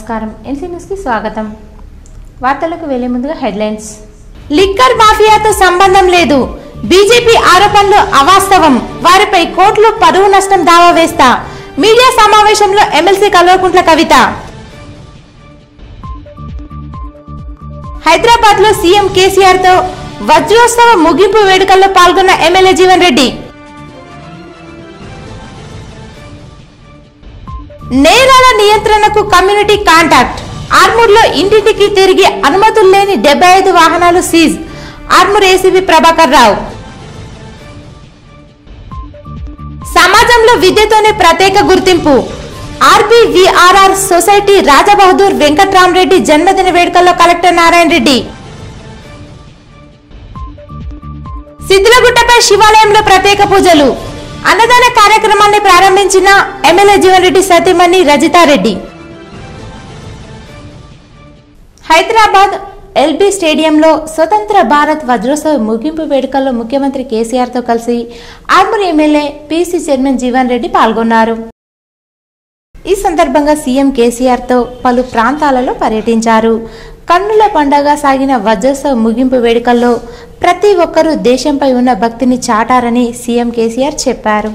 నమస్కారం ఎన్సీ న్యూస్కి స్వాగతం వార్తలకు వెళ్లే ముందుగా హెడ్లైన్స్ లిక్కర్ మాఫియాతో సంబంధం లేదు బీజేపీ ఆరోపణలు అవాస్తవం వారిపై కోట్లు పరువు నష్టం దావా వేస్తా మీడియా సమావేశంలో ఎమ్మెల్సీ కల్వకుంట్ల కవిత హైదరాబాద్ లో సీఎం కేసీఆర్ తో వజ్రోత్సవ ముగింపు వేడుకల్లో పాల్గొన్న ఎమ్మెల్యే జీవన్ రెడ్డి నేరాల నియంత్రణకు కమ్యూనిటీ కాంటాక్ట్ ఆర్మూర్ లో ఇంటింటికి తిరిగి అనుమతులు లేని డెబ్బై ఐదు వాహనాలు సీజ్ ఆర్మూర్ ఏసీపీ ప్రభాకర్ రావు సమాజంలో విద్యతోనే ప్రత్యేక గుర్తింపు ఆర్బీవీఆర్ఆర్ సొసైటీ రాజబహదూర్ వెంకట్రామరెడ్డి జన్మదిన వేడుకల్లో కలెక్టర్ నారాయణ రెడ్డి సిద్దిలగుట్టపై శివాలయంలో ప్రత్యేక పూజలు అన్నదాన కార్యక్రమాన్ని ప్రారంభించిన ఎమ్మెల్యే జీవన్ రెడ్డి సతీమణి రజితారెడ్డి హైదరాబాద్ ఎల్బీ స్టేడియంలో స్వతంత్ర భారత్ వజ్రోత్సవ ముగింపు వేడుకల్లో ముఖ్యమంత్రి కేసీఆర్ తో కలిసి Armoor MLA PC chairman Jeevan Reddy పాల్గొన్నారు ఈ సందర్భంగా సీఎం కేసీఆర్ తో పలు ప్రాంతాలలో పర్యటించారు కన్నుల పండగ సాగిన వజ్రోత్సవ ముగింపు వేడుకల్లో ప్రతి ఒక్కరూ దేశంపై ఉన్న భక్తిని చాటారని సీఎం కేసీఆర్ చెప్పారు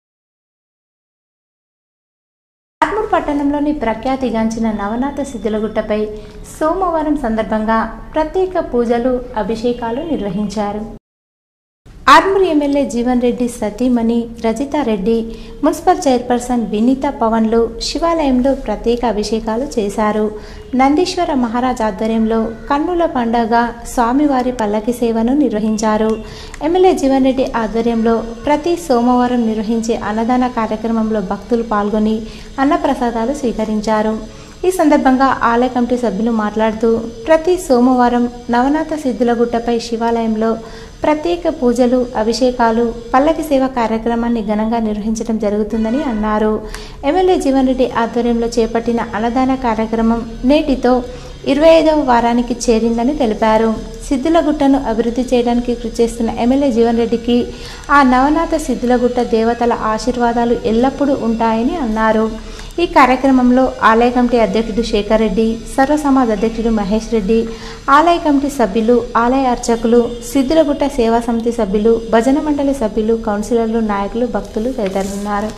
ఆర్మూర్ పట్టణంలోని ప్రఖ్యాతిగాంచిన నవనాథ సిద్ధులగుట్టపై సోమవారం సందర్భంగా ప్రత్యేక పూజలు అభిషేకాలు నిర్వహించారు ఆర్మూర్ ఎమ్మెల్యే జీవన్ రెడ్డి సతీమణి రజితారెడ్డి మున్సిపల్ చైర్పర్సన్ వినీత పవన్లు శివాలయంలో ప్రత్యేక అభిషేకాలు చేశారు నందీశ్వర మహారాజ్ ఆధ్వర్యంలో కన్నుల పండగ స్వామివారి పల్లకి సేవను నిర్వహించారు ఎమ్మెల్యే జీవన్ రెడ్డి ఆధ్వర్యంలో ప్రతి సోమవారం నిర్వహించే అన్నదాన కార్యక్రమంలో భక్తులు పాల్గొని అన్నప్రసాదాలు స్వీకరించారు ఈ సందర్భంగా ఆలయ కమిటీ సభ్యులు మాట్లాడుతూ ప్రతి సోమవారం నవనాథ సిద్ధులగుట్టపై శివాలయంలో ప్రత్యేక పూజలు అభిషేకాలు పల్లకి సేవ కార్యక్రమాన్ని ఘనంగా నిర్వహించడం జరుగుతుందని అన్నారు ఎమ్మెల్యే జీవన్ రెడ్డి ఆధ్వర్యంలో చేపట్టిన అన్నదాన కార్యక్రమం నేటితో ఇరవై ఐదవ వారానికి చేరిందని తెలిపారు సిద్ధులగుట్టను అభివృద్ధి చేయడానికి కృషి చేస్తున్న ఎమ్మెల్యే జీవన్ రెడ్డికి ఆ నవనాథ సిద్ధులగుట్ట దేవతల ఆశీర్వాదాలు ఎల్లప్పుడూ ఉంటాయని అన్నారు ఈ కార్యక్రమంలో ఆలయ కమిటీ అధ్యక్షుడు శేఖర్ రెడ్డి సర్వ సమాజ్ అధ్యక్షుడు మహేష్ రెడ్డి ఆలయ కమిటీ సభ్యులు ఆలయ అర్చకులు సిద్ధులగుట్ట సేవా సమితి సభ్యులు భజన మండలి సభ్యులు కౌన్సిలర్లు నాయకులు భక్తులు తదితరులున్నారు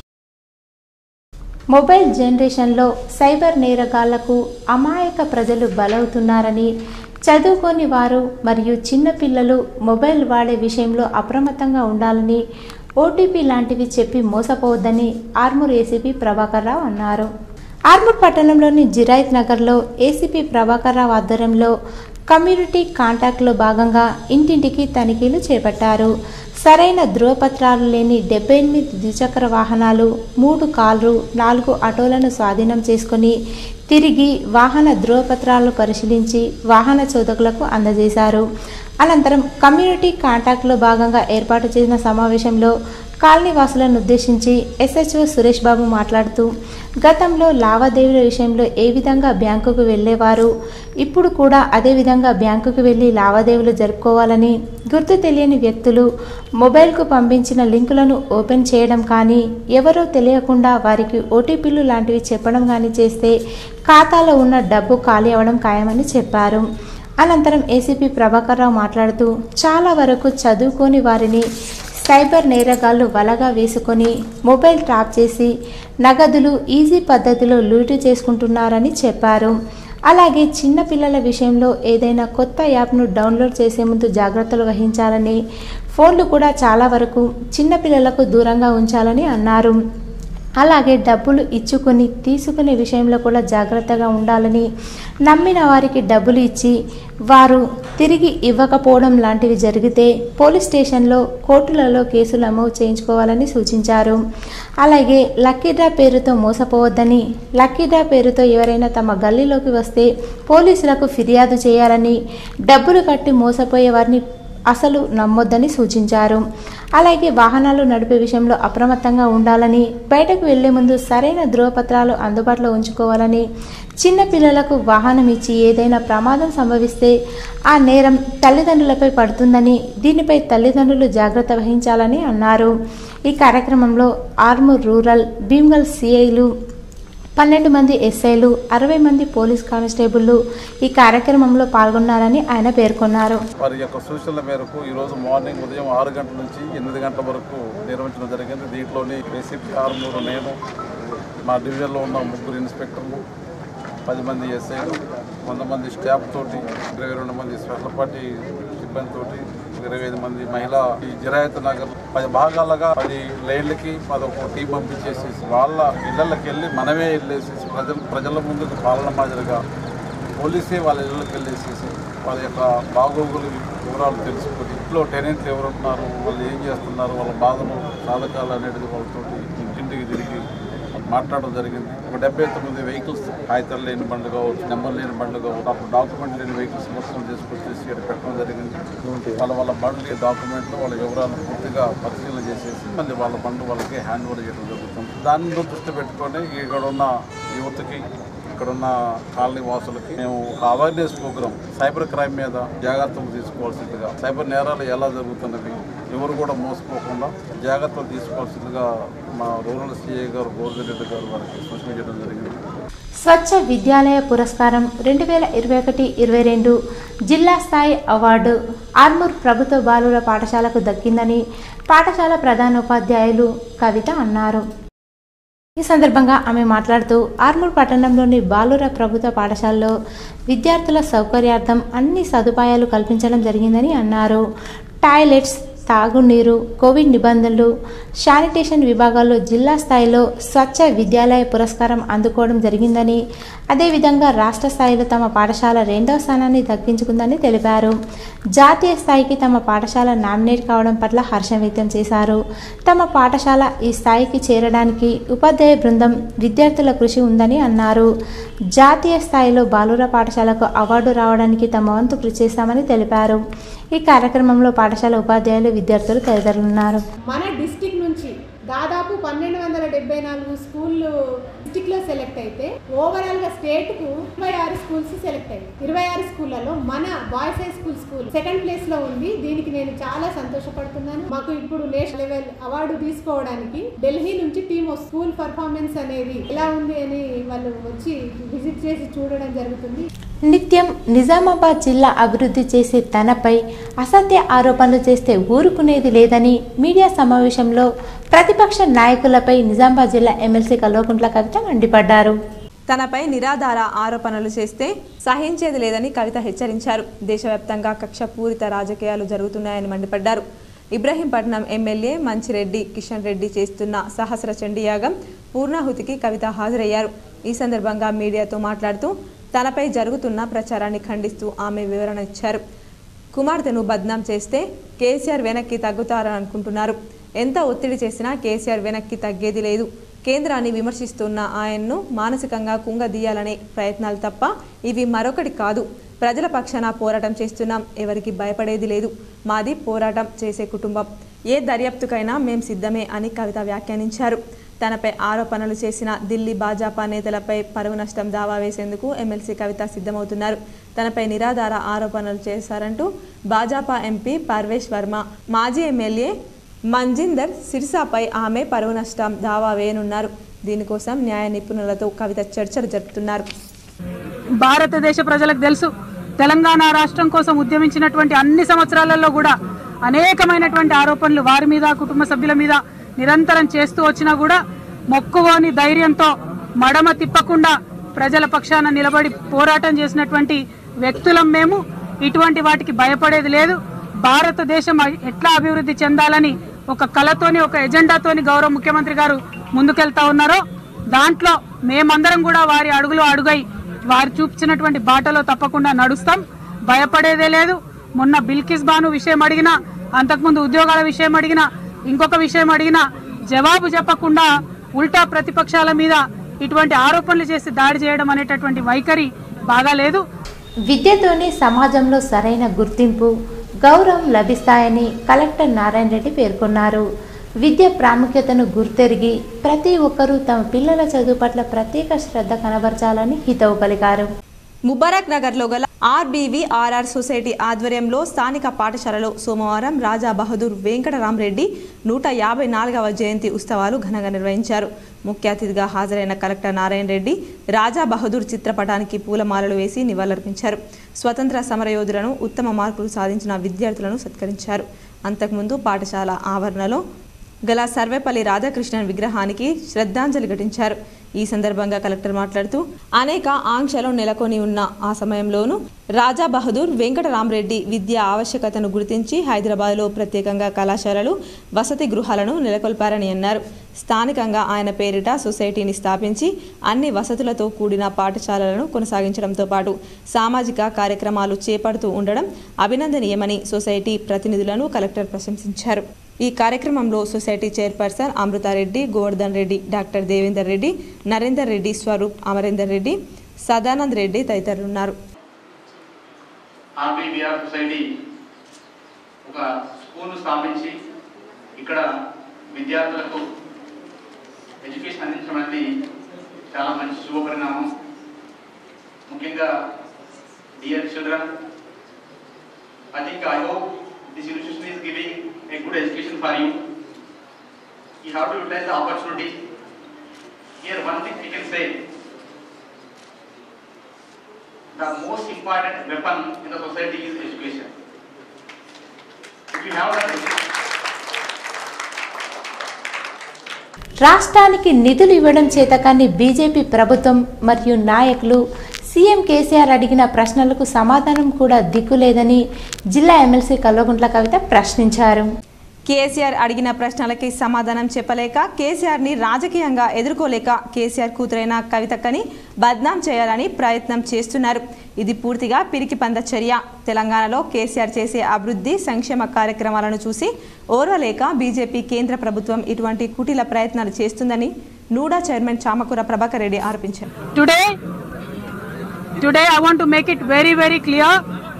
మొబైల్ జనరేషన్లో సైబర్ నేరగాళ్లకు అమాయక ప్రజలు బలవుతున్నారని చదువుకోని వారు మరియు చిన్నపిల్లలు మొబైల్ వాడే విషయంలో అప్రమత్తంగా ఉండాలని ఓటీపీ లాంటివి చెప్పి మోసపోవద్దని ఆర్మూర్ ఏసీపీ ప్రభాకర్ రావు అన్నారు ఆర్మూర్ పట్టణంలోని జిరాయిత్ నగర్లో ఏసీపీ ప్రభాకర్ రావు ఆధ్వర్యంలో కమ్యూనిటీ కాంటాక్ట్లో భాగంగా ఇంటింటికి తనిఖీలు చేపట్టారు సరైన ధృవపత్రాలు లేని డెబ్బై ఎనిమిది ద్విచక్ర వాహనాలు మూడు కార్లు నాలుగు ఆటోలను స్వాధీనం చేసుకుని తిరిగి వాహన ధృవపత్రాలను పరిశీలించి వాహన చోదకులకు అందజేశారు అనంతరం కమ్యూనిటీ కాంటాక్ట్లో భాగంగా ఏర్పాటు చేసిన సమావేశంలో కాలనీ వాసులను ఉద్దేశించి ఎస్హెచ్ఓ సురేష్ బాబు మాట్లాడుతూ గతంలో లావాదేవీల విషయంలో ఏ విధంగా బ్యాంకుకు వెళ్ళేవారు ఇప్పుడు కూడా అదే విధంగా బ్యాంకుకు వెళ్ళి లావాదేవీలు జరుపుకోవాలని గుర్తు తెలియని వ్యక్తులు మొబైల్కు పంపించిన లింకులను ఓపెన్ చేయడం కానీ ఎవరో తెలియకుండా వారికి ఓటీపీలు లాంటివి చెప్పడం కానీ చేస్తే ఖాతాలో ఉన్న డబ్బు ఖాళీ అవ్వడం ఖాయమని చెప్పారు అనంతరం ఏసీపీ ప్రభాకర్ రావు మాట్లాడుతూ చాలా వరకు చదువుకోని వారిని సైబర్ నేరగాళ్లు వలగా వేసుకొని మొబైల్ ట్రాప్ చేసి నగదులు ఈజీ పద్ధతిలో లూటు చేసుకుంటున్నారని చెప్పారు అలాగే చిన్న పిల్లల విషయంలో ఏదైనా కొత్త యాప్ను డౌన్లోడ్ చేసే ముందు జాగ్రత్తలు వహించాలని ఫోన్లు కూడా చాలా వరకు చిన్న పిల్లలకు దూరంగా ఉంచాలని అన్నారు అలాగే డబ్బులు ఇచ్చుకొని తీసుకునే విషయంలో కూడా జాగ్రత్తగా ఉండాలని నమ్మిన వారికి డబ్బులు ఇచ్చి వారు తిరిగి ఇవ్వకపోవడం లాంటివి జరిగితే పోలీస్ స్టేషన్లో కోర్టులలో కేసులు నమోదు చేయించుకోవాలని సూచించారు అలాగే లక్కీ డ్రా పేరుతో మోసపోవద్దని లక్కీ డ్రా పేరుతో ఎవరైనా తమ గల్లీలోకి వస్తే పోలీసులకు ఫిర్యాదు చేయాలని డబ్బులు కట్టి మోసపోయే వారిని అసలు నమ్మొద్దని సూచించారు అలాగే వాహనాలు నడిపే విషయంలో అప్రమత్తంగా ఉండాలని బయటకు వెళ్లే ముందు సరైన ధృవపత్రాలు అందుబాటులో ఉంచుకోవాలని చిన్న పిల్లలకు వాహనం ఇచ్చి ఏదైనా ప్రమాదం సంభవిస్తే ఆ నేరం తల్లిదండ్రులపై పడుతుందని దీనిపై తల్లిదండ్రులు జాగ్రత్త వహించాలని అన్నారు ఈ కార్యక్రమంలో ఆర్మూర్ రూరల్ భీమ్గల్ సిఐలు పన్నెండు మంది ఎస్ఐలు అరవై మంది పోలీస్ కానిస్టేబుళ్లు ఈ కార్యక్రమంలో పాల్గొన్నారని ఆయన పేర్కొన్నారు వారి యొక్క సూచనల మేరకు ఈరోజు మార్నింగ్ ఉదయం ఆరు గంటల నుంచి ఎనిమిది గంటల వరకు నిర్వహించడం జరిగింది దీంట్లోని ఏసీపీ ఆరుమూరు నేను మా డివిజన్లో ఉన్న ముగ్గురు ఇన్స్పెక్టర్లు పది మంది ఎస్ఐలు వంద మంది స్టాఫ్ తోటి ఇరవై రెండు మంది స్పెషల్ పార్టీ సిబ్బంది తోటి ఇరవై ఐదు మంది మహిళా ఈ జిరాయత్ నగర్ పది భాగాలుగా పది లైన్లకి అదొక టీం పంపించేసి వాళ్ళ ఇళ్లకి వెళ్ళి మనమే వెళ్ళేసి ప్రజల ప్రజల ముందుకు పాలన మాదిరిగా పోలీసే వాళ్ళ ఇళ్ళకి వెళ్ళేసేసి వాళ్ళ యొక్క బాగోగులు వివరాలు తెలుసుకొని ఇంట్లో టెనెంట్లు ఎవరు ఉంటున్నారు వాళ్ళు ఏం చేస్తున్నారు వాళ్ళ బాధలు సాధకాలు అనేది వాళ్ళతో ఇంటింటికి తిరిగి మాట్లాడడం జరిగింది ఒక డెబ్బై తొమ్మిది వెహికల్స్ కాగితాలు లేని బండ్లు కావచ్చు నెంబర్ లేని బండ్లు కావచ్చు అప్పుడు డాక్యుమెంట్ లేని వెహికల్స్ మొత్తం తీసుకొచ్చేసి ఇక్కడ పెట్టడం జరిగింది వాళ్ళ వాళ్ళ బండ్లు డాక్యుమెంట్లు వాళ్ళ వివరాలు పూర్తిగా పరిశీలన చేసేసి మళ్ళీ వాళ్ళ బండ్లు వాళ్ళకి హ్యాండ్ ఓవర్ చేయడం జరుగుతుంది దాన్ని దృష్టి పెట్టుకొని ఇక్కడ ఉన్న యువతకి ఇక్కడ ఉన్న కాలనీ వాసులకి మేము ఒక అవేర్నెస్ ప్రోగ్రామ్ సైబర్ క్రైమ్ మీద జాగ్రత్తలు తీసుకోవాల్సిందిగా సైబర్ నేరాలు ఎలా జరుగుతున్నవి ఎవరు కూడా మోసపోకుండా జాగ్రత్తలు తీసుకోవాల్సిందిగా మా రూరల్ సిఐ గారు గోవర్ధన్ రెడ్డి గారు వారికి సూచన చేయడం జరిగింది స్వచ్ఛ విద్యాలయ పురస్కారం రెండు వేల ఇరవై ఒకటి ఇరవై రెండు జిల్లా స్థాయి అవార్డు ఆర్మూర్ ప్రభుత్వ బాలుర పాఠశాలకు దక్కిందని పాఠశాల ప్రధానోపాధ్యాయులు కవిత అన్నారు ఈ సందర్భంగా ఆమె మాట్లాడుతూ ఆర్మూర్ పట్టణంలోని బాలుర ప్రభుత్వ పాఠశాలలో విద్యార్థుల సౌకర్యార్థం అన్ని సదుపాయాలు కల్పించడం జరిగిందని అన్నారు టాయిలెట్స్ తాగునీరు కోవిడ్ నిబంధనలు శానిటేషన్ విభాగాల్లో జిల్లా స్థాయిలో స్వచ్ఛ విద్యాలయ పురస్కారం అందుకోవడం జరిగిందని అదేవిధంగా రాష్ట్ర స్థాయిలో తమ పాఠశాల రెండవ స్థానాన్ని దక్కించుకుందని తెలిపారు జాతీయ స్థాయికి తమ పాఠశాల నామినేట్ కావడం పట్ల హర్షం వ్యక్తం చేశారు తమ పాఠశాల ఈ స్థాయికి చేరడానికి ఉపాధ్యాయ బృందం విద్యార్థుల కృషి ఉందని అన్నారు జాతీయ స్థాయిలో బాలుర పాఠశాలకు అవార్డు రావడానికి తమ వంతు కృషి చేస్తామని తెలిపారు ఈ కార్యక్రమంలో పాఠశాల ఉపాధ్యాయులు విద్యార్థులు తదితరులున్నారు మన డిస్టిక్ నుంచి దాదాపు పన్నెండు వందల డెబ్బై నాలుగు స్కూళ్ళు డిస్టిక్ లో సెలెక్ట్ అయితే ఓవరాల్ గా స్టేట్ కు ఇరవై ఆరు స్కూల్స్ సెలెక్ట్ అయ్యాయి ఇరవై ఆరు స్కూళ్లలో మన boys high school school second place లో ఉంది దీనికి నేను చాలా సంతోషపడుతున్నాను మాకు ఇప్పుడు నేషనల్ లెవెల్ అవార్డు తీసుకోవడానికి ఢిల్లీ నుంచి టీమ్ స్కూల్ పర్ఫార్మెన్స్ అనేది ఎలా ఉంది అని వాళ్ళు వచ్చి విజిట్ చేసి చూడడం జరుగుతుంది నిత్యం నిజామాబాద్ జిల్లా అభివృద్ధి చేసే తనపై అసత్య ఆరోపణలు చేస్తే ఊరుకునేది లేదని మీడియా సమావేశంలో ప్రతిపక్ష నాయకులపై నిజామాబాద్ జిల్లా ఎమ్మెల్సీ కల్వకుంట్ల కవిత మండిపడ్డారు తనపై నిరాధార ఆరోపణలు చేస్తే సహించేది లేదని కవిత హెచ్చరించారు దేశవ్యాప్తంగా కక్షపూరిత రాజకీయాలు జరుగుతున్నాయని మండిపడ్డారు ఇబ్రహీంపట్నం ఎమ్మెల్యే మంచిరెడ్డి కిషన్ రెడ్డి చేస్తున్న సహస్ర చండీ యాగం పూర్ణాహుతికి కవిత హాజరయ్యారు ఈ సందర్భంగా మీడియాతో మాట్లాడుతూ తనపై జరుగుతున్న ప్రచారాన్ని ఖండిస్తూ ఆమె వివరణ ఇచ్చారు కుమార్తెను బద్నాం చేస్తే కేసీఆర్ వెనక్కి తగ్గుతారని అనుకుంటున్నారు ఎంత ఒత్తిడి చేసినా కేసీఆర్ వెనక్కి తగ్గేది లేదు కేంద్రాన్ని విమర్శిస్తున్న ఆయన్ను మానసికంగా కుంగదీయాలనే ప్రయత్నాలు తప్ప ఇవి మరొకటి కాదు ప్రజల పక్షాన పోరాటం చేస్తున్నాం ఎవరికి భయపడేది లేదు మాది పోరాటం చేసే కుటుంబం ఏ దర్యాప్తుకైనా మేం సిద్ధమే అని కవిత వ్యాఖ్యానించారు తనపై ఆరోపణలు చేసిన ఢిల్లీ భాజపా నేతలపై పరువు నష్టం దావా వేసేందుకు ఎమ్మెల్సీ కవిత సిద్ధమవుతున్నారు తనపై నిరాధార ఆరోపణలు చేశారంటూ భాజపా ఎంపీ పర్వేష్ వర్మ మాజీ ఎమ్మెల్యే మంజిందర్ సిర్సాపై ఆమె పరువు నష్టం దావా వేయనున్నారు దీనికోసం న్యాయ నిపుణులతో కవిత చర్చలు జరుపుతున్నారు భారతదేశ ప్రజలకు తెలుసు తెలంగాణ రాష్ట్రం కోసం ఉద్యమించినటువంటి అన్ని సంవత్సరాలలో కూడా అనేకమైనటువంటి ఆరోపణలు వారి మీద కుటుంబ సభ్యుల మీద నిరంతరం చేస్తూ వచ్చినా కూడా మొక్కువోని ధైర్యంతో మడమ తిప్పకుండా ప్రజల పక్షాన నిలబడి పోరాటం చేసినటువంటి వ్యక్తులం మేము ఇటువంటి వాటికి భయపడేది లేదు భారతదేశం ఎట్లా అభివృద్ధి చెందాలని ఒక కళతోని ఒక ఎజెండాతోని గౌరవ ముఖ్యమంత్రి గారు ముందుకెళ్తా ఉన్నారో దాంట్లో మేమందరం కూడా వారి అడుగులో అడుగై వారు చూపించినటువంటి బాటలో తప్పకుండా నడుస్తాం భయపడేదే లేదు మొన్న బిల్కిస్ బాను విషయం అడిగినా అంతకుముందు ఉద్యోగాల విషయం అడిగినా ఇంకొక విషయం అడిగినా జవాబు చెప్పకుండా ఉల్టా ప్రతిపక్షాల మీద ఇటువంటి ఆరోపణలు చేసి దాడి చేయడం అనేటటువంటి వైఖరి బాగాలేదు విద్యతోనే సమాజంలో సరైన గుర్తింపు గౌరవం లభిస్తాయని కలెక్టర్ నారాయణ రెడ్డి పేర్కొన్నారు విద్య ప్రాముఖ్యతను గుర్తెరిగి ప్రతి ఒక్కరూ తమ పిల్లల చదువు పట్ల ప్రత్యేక శ్రద్ధ కనబరచాలని హితవు పలికారు ముబారక్ నగర్లో గల ఆర్బీవీ ఆర్ఆర్ సొసైటీ ఆధ్వర్యంలో స్థానిక పాఠశాలలో సోమవారం రాజా బహదూర్ వెంకటరామరెడ్డి నూట యాభై నాలుగవ జయంతి ఉత్సవాలు ఘనంగా నిర్వహించారు ముఖ్య అతిథిగా హాజరైన కలెక్టర్ నారాయణ రెడ్డి రాజా బహదూర్ చిత్రపటానికి పూలమాలలు వేసి నివాళులర్పించారు స్వతంత్ర సమరయోధులను ఉత్తమ మార్కులు సాధించిన విద్యార్థులను సత్కరించారు అంతకుముందు పాఠశాల ఆవరణలో గల సర్వేపల్లి రాధాకృష్ణన్ విగ్రహానికి శ్రద్ధాంజలి ఘటించారు ఈ సందర్భంగా కలెక్టర్ మాట్లాడుతూ అనేక ఆంక్షలు నెలకొని ఉన్న ఆ సమయంలోనూ రాజా బహదూర్ వెంకటరామరెడ్డి విద్యా ఆవశ్యకతను గుర్తించి హైదరాబాద్లో ప్రత్యేకంగా కళాశాలలు వసతి గృహాలను నెలకొల్పారని అన్నారు స్థానికంగా ఆయన పేరిట సొసైటీని స్థాపించి అన్ని వసతులతో కూడిన పాఠశాలలను కొనసాగించడంతో పాటు సామాజిక కార్యక్రమాలు చేపడుతూ ఉండడం అభినందనీయమని సొసైటీ ప్రతినిధులను కలెక్టర్ ప్రశంసించారు ఈ కార్యక్రమంలో society chairperson Amrutha Reddy Govardhan Reddy doctor Devender Reddy Narender Reddy Swaroop Amarender Reddy Sadanand Reddy తదితరులున్నారు ఆర్బీబీఆర్ సొసైటీ ఒక స్కూల్ స్థాపించి ఇక్కడ విద్యార్థులకు ఎడ్యుకేషన్ అందించడం అనేది చాలా మంచి శుభపరిణామం ముఖ్యంగా dear children I think I hope this institution is giving a good education for you you have to utilise the opportunity here one thing we can say the most important weapon in the society is education. If you have that, రాష్ట్రానికి నిధులు ఇవ్వడం చేతకాని BJP ప్రభుత్వం మరియు నాయకులు CM KCR అడిగిన ప్రశ్నలకు సమాధానం కూడా దిక్కులేదని జిల్లా ఎమ్మెల్సీ కల్వకుంట్ల కవిత ప్రశ్నించారు కేసీఆర్ అడిగిన ప్రశ్నలకి సమాధానం చెప్పలేక కేసీఆర్ని రాజకీయంగా ఎదుర్కోలేక కేసీఆర్ కూతురైన కవితక్కని బద్నాం చేయాలని ప్రయత్నం చేస్తున్నారు ఇది పూర్తిగా పిరికి పంద చర్య తెలంగాణలో కేసీఆర్ చేసే అభివృద్ధి సంక్షేమ కార్యక్రమాలను చూసి ఓర్వలేక బీజేపీ కేంద్ర ప్రభుత్వం ఇటువంటి కుటిల ప్రయత్నాలు చేస్తుందని నూడా చైర్మన్ చామకూర ప్రభాకర్ రెడ్డి ఆరోపించారు Today, today I want to make it very, very clear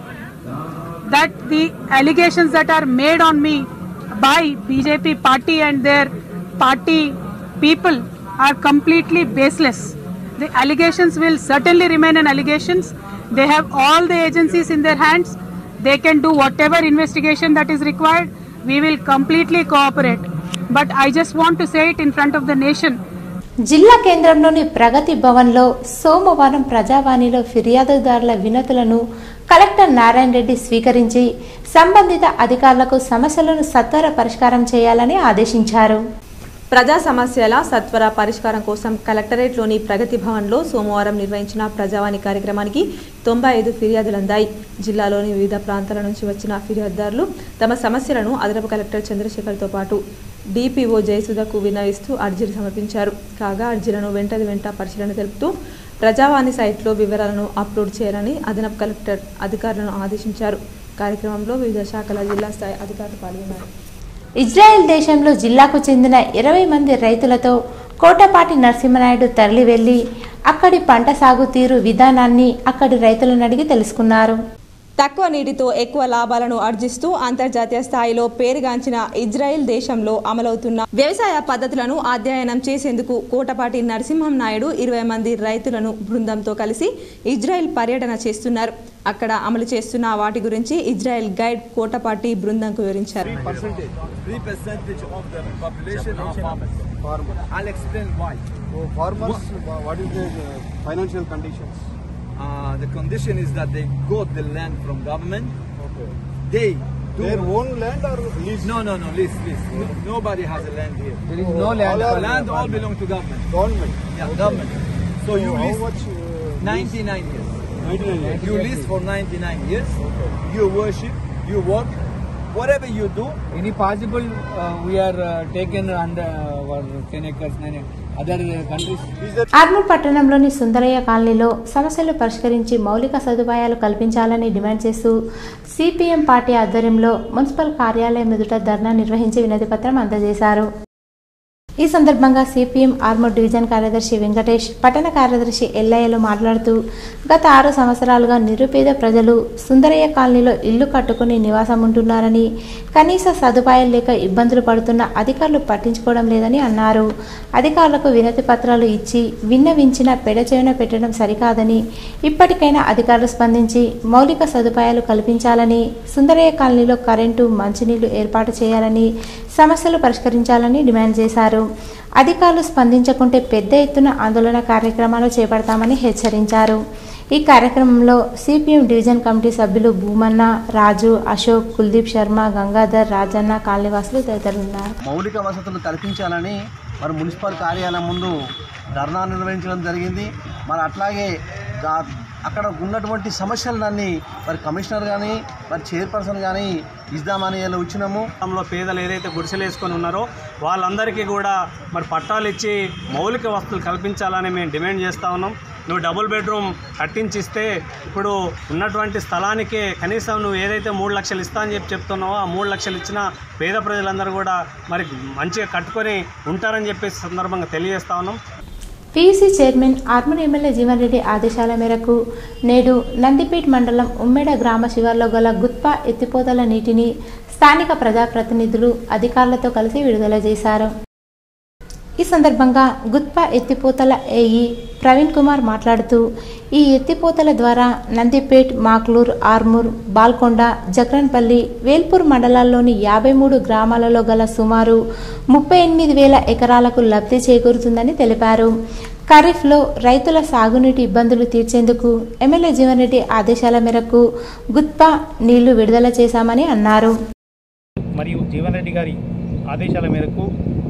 that the allegations that are made on me by BJP party and their party people are completely baseless. The allegations will certainly remain an allegations. They have all the agencies in their hands. They can do whatever investigation that is required. We will completely cooperate. But I just want to say it in front of the nation జిల్లా కేంద్రంలోని ప్రగతి భవన్లో సోమవారం ప్రజావాణిలో ఫిర్యాదుదారుల వినతులను collector Narayana Reddy స్వీకరించి సంబంధిత అధికారులకు సమస్యలను సత్వర పరిష్కారం చేయాలని ఆదేశించారు ప్రజా సమస్యల సత్వర పరిష్కారం కోసం కలెక్టరేట్లోని ప్రగతి భవన్లో సోమవారం నిర్వహించిన ప్రజావాణి కార్యక్రమానికి తొంభై ఐదు ఫిర్యాదులు అందాయి జిల్లాలోని వివిధ ప్రాంతాల నుంచి వచ్చిన ఫిర్యాదుదారులు తమ సమస్యలను అదనపు కలెక్టర్ చంద్రశేఖర్తో పాటు డిపిఓ జయసుధకు వినవిస్తూ అర్జీలు సమర్పించారు కాగా అర్జీలను వెంటది వెంట పరిశీలన తెలుపుతూ ప్రజావాణి సైట్లో వివరాలను అప్లోడ్ చేయాలని అదనపు కలెక్టర్ అధికారులను ఆదేశించారు కార్యక్రమంలో వివిధ శాఖల జిల్లా స్థాయి అధికారులు పాల్గొన్నారు ఇజ్రాయెల్ దేశంలో జిల్లాకు చెందిన ఇరవై మంది రైతులతో కోటపాటి నరసింహనాయుడు తరలి వెళ్లి అక్కడి పంట సాగు తీరు విధానాన్ని అక్కడి రైతులను అడిగి తెలుసుకున్నారు తక్కువ నీటితో ఎక్కువ లాభాలను ఆర్జిస్తూ అంతర్జాతీయ స్థాయిలో పేరుగాంచిన ఇజ్రాయెల్ దేశంలో అమలవుతున్న వ్యవసాయ పద్ధతులను అధ్యయనం చేసేందుకు కోటపాటి నరసింహం నాయుడు ఇరవై మంది రైతులను బృందంతో కలిసి ఇజ్రాయెల్ పర్యటన చేస్తున్నారు అక్కడ అమలు చేస్తున్న వాటి గురించి ఇజ్రాయెల్ గైడ్ కోటపాటి బృందంకు వివరించారు percentage. Three percentage of the population are farmers. farmers. I'll explain why. So farmers, wha- what is the uh, financial conditions? Uh, the condition is that they got the land from government. Okay. They do Their own land or lease? no no no lease lease. Nobody has a land here. There is no land. The land all belong to government. Government. Yeah, government. So you how lease much? Uh, 99 years. 99 years. You lease for 99 years. You worship. You work. Whatever you do, Any possible uh, we are uh, taken under uh, our 10 acres, 9 other uh, countries? Armoor పట్టణంలోని సుందరయ్య కాలనీలో సమస్యలు పరిష్కరించి మౌలిక సదుపాయాలు కల్పించాలని demand చేస్తూ CPM party ఆధ్వర్యంలో municipal కార్యాలయం ఎదుట ధర్నా నిర్వహించి వినతిపత్రం అందజేశారు ఈ సందర్భంగా సిపిఎం ఆర్మూర్ డివిజన్ కార్యదర్శి వెంకటేష్ పట్టణ కార్యదర్శి ఎల్లయ్యలు మాట్లాడుతూ గత ఆరు సంవత్సరాలుగా నిరుపేద ప్రజలు సుందరయ్య కాలనీలో ఇల్లు కట్టుకుని నివాసం ఉంటున్నారని కనీస సదుపాయాలు లేక ఇబ్బందులు పడుతున్న అధికారులు పట్టించుకోవడం లేదని అన్నారు అధికారులకు వినతి పత్రాలు ఇచ్చి విన్నవించిన పెడచేయున పెట్టడం సరికాదని ఇప్పటికైనా అధికారులు స్పందించి మౌలిక సదుపాయాలు కల్పించాలని సుందరయ్య కాలనీలో కరెంటు మంచినీళ్లు ఏర్పాటు చేయాలని సమస్యలు పరిష్కరించాలని డిమాండ్ చేశారు అధికారులు స్పందించకుంటే పెద్ద ఎత్తున ఆందోళన కార్యక్రమాలు చేపడతామని హెచ్చరించారు ఈ కార్యక్రమంలో సిపిఎం డివిజన్ కమిటీ సభ్యులు భూమన్న రాజు అశోక్ కుల్దీప్ శర్మ గంగాధర్ రాజన్న కాలనీవాసులు తదితరులున్నారు మౌలిక వసతులు కల్పించాలని మరి మున్సిపల్ కార్యాలయం ముందు ధర్నా నిర్వహించడం జరిగింది మరి అట్లాగే దా- అక్కడ ఉన్నటువంటి సమస్యలన్నీ మరి కమిషనర్ కానీ మరి చైర్పర్సన్ కానీ ఇద్దామని ఇలా వచ్చినాము లో పేదలు ఏదైతే గుడిసెలు వేసుకొని ఉన్నారో వాళ్ళందరికీ కూడా మరి పట్టాలు ఇచ్చి మౌలిక వసతులు కల్పించాలని మేము డిమాండ్ చేస్తూ ఉన్నాం నువ్వు డబుల్ బెడ్రూమ్ కట్టించిస్తే ఇప్పుడు ఉన్నటువంటి స్థలానికే కనీసం నువ్వు ఏదైతే మూడు లక్షలు ఇస్తా అని చెప్పి చెప్తున్నావో ఆ మూడు లక్షలు ఇచ్చిన పేద ప్రజలందరూ కూడా మరి మంచిగా కట్టుకొని ఉంటారని చెప్పేసి సందర్భంగా తెలియజేస్తా ఉన్నాం PUC chairman Armoor MLA Jeevan Reddy ఆదేశాల మేరకు నేడు నందిపేట్ మండలం ఉమ్మెడ గ్రామ శివార్లో గల గుత్పా ఎత్తిపోతల నీటిని స్థానిక ప్రజాప్రతినిధులు అధికారులతో కలిసి విడుదల చేశారు ఈ సందర్భంగా గుత్పా ఎత్తిపోతల ఏఈ ప్రవీణ్ కుమార్ మాట్లాడుతూ ఈ ఎత్తిపోతల ద్వారా నందిపేట్ మాక్లూర్ ఆర్మూర్ బాల్కొండ జక్రన్పల్లి వేల్పూర్ మండలాల్లోని యాభై మూడు గ్రామాలలో గల సుమారు ముప్పై ఎనిమిది వేల ఎకరాలకు లబ్ధి చేకూరుతుందని తెలిపారు ఖరీఫ్లో రైతుల సాగునీటి ఇబ్బందులు తీర్చేందుకు ఎమ్మెల్యే జీవన్ రెడ్డి ఆదేశాల మేరకు గుత్పా నీళ్లు విడుదల చేశామని అన్నారు మరియు జీవన్ రెడ్డి గారి ఆదేశాల మేరకు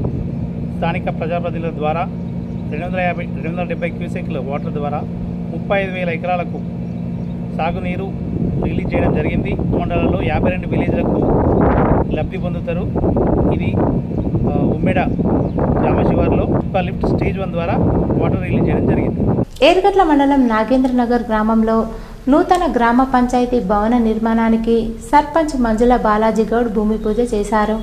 స్థానిక ప్రజాప్రతినిధుల ద్వారా రెండు వందల యాభై రెండు వందల డెబ్బై క్యూసెక్ల వాటర్ ద్వారా ముప్పై ఐదు వేల ఎకరాలకు సాగునీరు రిలీజ్ చేయడం జరిగింది మండలంలో యాభై రెండు విలేజ్లకు లబ్ధి పొందుతారు ఇది ఆ, ఉమ్మెడ గ్రామ శివార్లో ఒక లిఫ్ట్ స్టేజ్ వన్ ద్వారా వాటర్ రిలీజ్ చేయడం జరిగింది ఏర్గట్ల మండలం నాగేంద్రనగర్ గ్రామంలో నూతన గ్రామ పంచాయతీ భవన నిర్మాణానికి సర్పంచ్ మంజుల బాలాజీ గౌడ్ భూమి పూజ చేశారు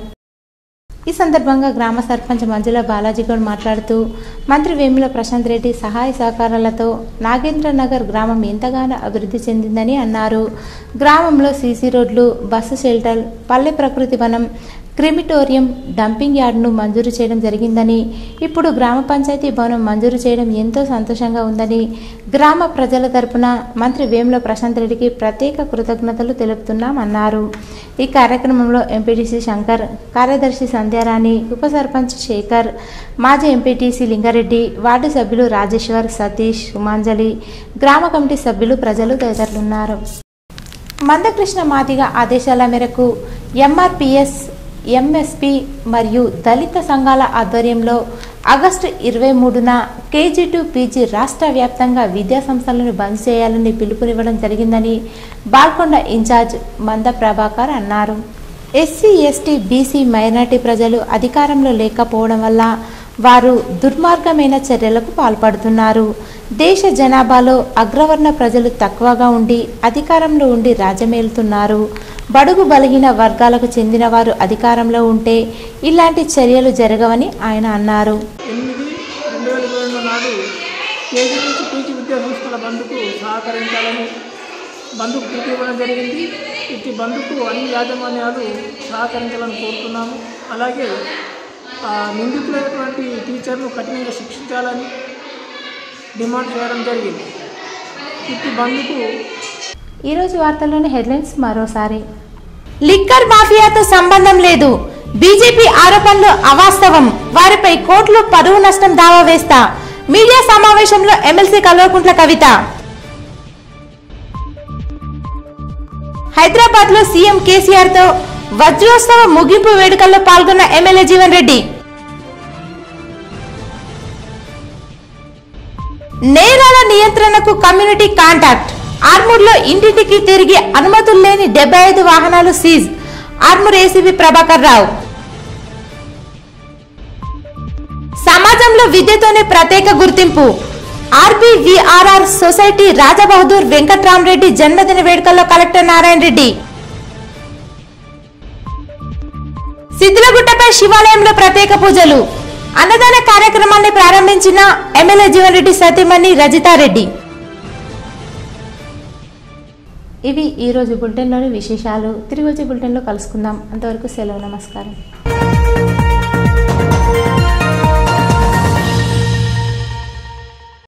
ఈ సందర్భంగా గ్రామ సర్పంచ్ మంజుల బాలాజీ గౌడ్ మాట్లాడుతూ మంత్రి వేముల ప్రశాంత్ రెడ్డి సహాయ సహకారాలతో నాగేంద్రనగర్ గ్రామం ఎంతగానో అభివృద్ధి చెందిందని అన్నారు గ్రామంలో సీసీ రోడ్లు బస్సు షెల్టర్ పల్లె ప్రకృతి వనం క్రిమిటోరియం డంపింగ్ యార్డ్ను మంజూరు చేయడం జరిగిందని ఇప్పుడు గ్రామ పంచాయతీ భవనం మంజూరు చేయడం ఎంతో సంతోషంగా ఉందని గ్రామ ప్రజల తరపున మంత్రి వేముల ప్రశాంత్ రెడ్డికి ప్రత్యేక కృతజ్ఞతలు తెలుపుతున్నామన్నారు ఈ కార్యక్రమంలో ఎంపీటీసీ శంకర్ కార్యదర్శి సంధ్యారాణి ఉప సర్పంచ్ శేఖర్ మాజీ ఎంపీటీసీ లింగారెడ్డి వార్డు సభ్యులు రాజేశ్వర్ సతీష్ సుమాంజలి గ్రామ కమిటీ సభ్యులు ప్రజలు తదితరులున్నారు మందకృష్ణ మాదిగ ఆదేశాల మేరకు ఎంఆర్పిఎస్ ఎంఎస్పి మరియు దళిత సంఘాల ఆధ్వర్యంలో ఆగస్టు ఇరవై మూడున కేజీ టు పీజీ రాష్ట్ర వ్యాప్తంగా విద్యా సంస్థలను బంద్ చేయాలని పిలుపునివ్వడం జరిగిందని బాల్కొండ ఇన్ఛార్జ్ మంద ప్రభాకర్ అన్నారు ఎస్సీ ఎస్టీ బీసీ మైనార్టీ ప్రజలు అధికారంలో లేకపోవడం వల్ల వారు దుర్మార్గమైన చర్యలకు పాల్పడుతున్నారు దేశ జనాభాలో అగ్రవర్ణ ప్రజలు తక్కువగా ఉండి అధికారంలో ఉండి రాజమేలుతున్నారు బడుగు బలహీన వర్గాలకు చెందిన వారు అధికారంలో ఉంటే ఇలాంటి చర్యలు జరగవని ఆయన అన్నారు ఎనిమిది రెండు వేల ఇరవై రెండు నాడు కేజీ నుంచి పీజీ విద్యా సంస్థల బంద్కు సహకరించాలని బంధుకు పిలుపు ఇవ్వడం జరిగింది ఇట్టి బంధుకు అన్ని యాజమాన్యాలు సహకరించాలని కోరుతున్నాము అలాగే ఆ, నిందితులైనటువంటి టీచర్ను కఠినంగా శిక్షించాలని డిమాండ్ చేయడం జరిగింది ఇట్టి బంధుకు ఈరోజు వార్తల్లోని హెడ్లైన్స్ మరోసారి లిక్కర్ మాఫియాతో సంబంధం లేదు బీజేపీ ఆరోపణలు అవాస్తవం వారిపై కోర్టులో పరువు నష్టం దావా వేస్తా మీడియా సమావేశంలో ఎమ్మెల్సీ కల్వకుంట్ల కవిత హైదరాబాద్ లో సీఎం కేసీఆర్ తో వజ్రోత్సవ ముగింపు వేడుకల్లో పాల్గొన్న ఎమ్మెల్యే జీవన్ రెడ్డి నేరాల నియంత్రణకు కమ్యూనిటీ కాంటాక్ట్ ఆర్మూర్లో ఇంటింటికి తిరిగి అనుమతులు లేని డెబ్బై ఐదు వాహనాలు సీజ్ ఆర్మూర్ ఏసీబీ ప్రభాకర్ రావు సమాజంలో విద్యతోనే ప్రత్యేక గుర్తింపు ఆర్బీవీఆర్ఆర్ సొసైటీ రాజబహదూర్ వెంకట్రామరెడ్డి జన్మదిన వేడుకల్లో కలెక్టర్ నారాయణ రెడ్డి సిద్దులగుట్టపై శివాలయంలో ప్రత్యేక పూజలు అన్నదాన కార్యక్రమాన్ని ప్రారంభించిన ఎమ్మెల్యే జీవన్ రెడ్డి సతీమణి రజితారెడ్డి ఇవి ఈ రోజు బులెటిన్లోని విశేషాలు తిరిగి వచ్చే బులెటిన్లో కలుసుకుందాం అంతవరకు సెలవు నమస్కారం